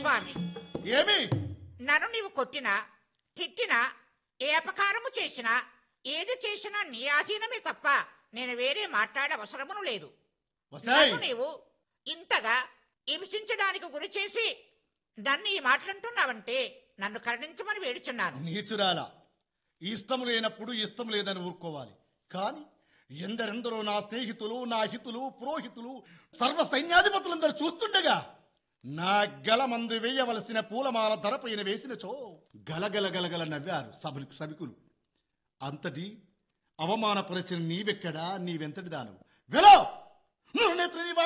స్వామి ఏమి నన్ను నీవు కొట్టినా తిట్టినా ఏ అపకారము చేసినా ఏది చేసినా నీ ఆధీనమే తప్ప నేను వేరే మాట్లాడే అవసరమును లేదు వసాయ్ నన్ను నీవు ఇంతగా హింసించడానికి గురి చేసి నన్ను ఈ మాటలంటున్నావంటే నన్ను కరుణించమని వేడుచున్నాను నీచురాల ఇష్టం లేనప్పుడు ఇష్టం లేదని ఊరుకోవాలి కాని ఎందరెందరో నా స్నేహితులు నా హితులు పురోహితులు సర్వ సైన్యాధిపతులందరూ చూస్తుండగా నా గల మందు వేయవలసిన పూలమాల ధరపైన వేసినచో గలగల గలగల నవ్వారు సభలు సభికులు అంతటి అవమానపరిచిన నీవెక్కడా నీవెంతటి దాను వెలో నువ్వు నేత్ర